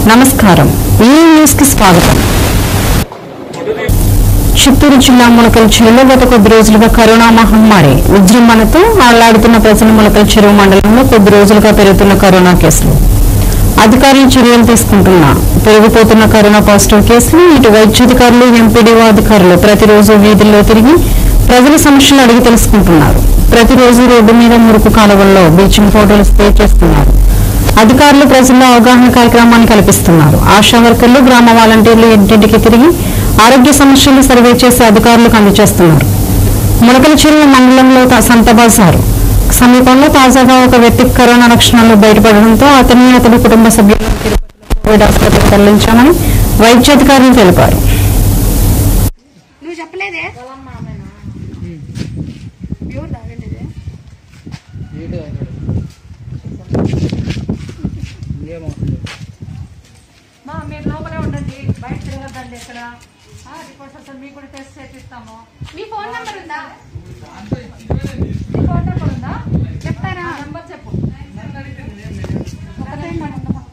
నమస్కారం ఈ న్యూస్ కి స్వాగతం చిత్తూరు జిల్లా ములకల చెరువులో గత కొద్ది రోజులుగా కరోనా మహమ్మారి విజృంభణతో ఆళ్లాడుతున్న ప్రజల ములకల చెరువు మండలంలో కొద్ది రోజులుగా పెరుగుతున్న కరోనా కేసులు అధికారులు చర్యలు తీసుకుంటున్నా పెరిగిపోతున్న కరోనా పాజిటివ్ కేసులు ఇటు వైద్యాధికారులు ఎంపీడీఓ అధికారులు ప్రతిరోజు వీధుల్లో తిరిగి ప్రజల సమస్యలు అడిగి తెలుసుకుంటున్నారు ప్రతిరోజు రోడ్డు మీద మురుకు కాలువల్లో బ్లీచింగ్ పౌడర్లు స్ప్రే చేస్తున్నారు అధికారులు ప్రజల్లో అవగాహన కార్యక్రమాన్ని కల్పిస్తున్నారు ఆశా వర్కర్లు గ్రామ వాలంటీర్లు ఇంటింటికి తిరిగి ఆరోగ్య సమస్యలు సర్వే చేసి అధికారులకు అందజేస్తున్నారు ములకల చెరువు మండలంలో త- సంత బజారు సమీపంలో తాజాగా ఒక వ్యక్తికి కరోనా లక్షణాలు బయటపడడంతో అతన్ని అతని కుటుంబ సభ్యులను తిరుపతిలో కోవిడ్ ఆసుపత్రికి తరలించామని వైద్యాధికారులు తెలిపారు నువ్వు చెప్పలేదే ఎవరు తాగలేదే మా మీరు లోపలే ఉండండి బయట తిరగద్దండి ఇక్కడ ఆ, రిపోర్ట్స్ అసలు మీకు కూడా టెస్ట్ చేపిస్తాము మీ ఫోన్ నంబర్ ఉందా మీ ఫోన్ నెంబర్ ఉందా చెప్తారా ఆ నెంబర్ చెప్పు ఒకటే మనం ఉందామా?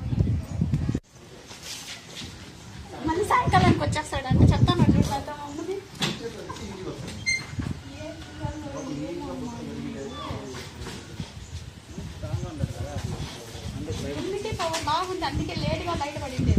మళ్ళీ సాయంకాలానికి వచ్చేస్తాడంటే చెప్తాను అటు ఇటు నాతో ఉన్నది. ఇమ్యూనిటీ పవర్ బాగుంది అందుకే లేట్గా బయటపడింది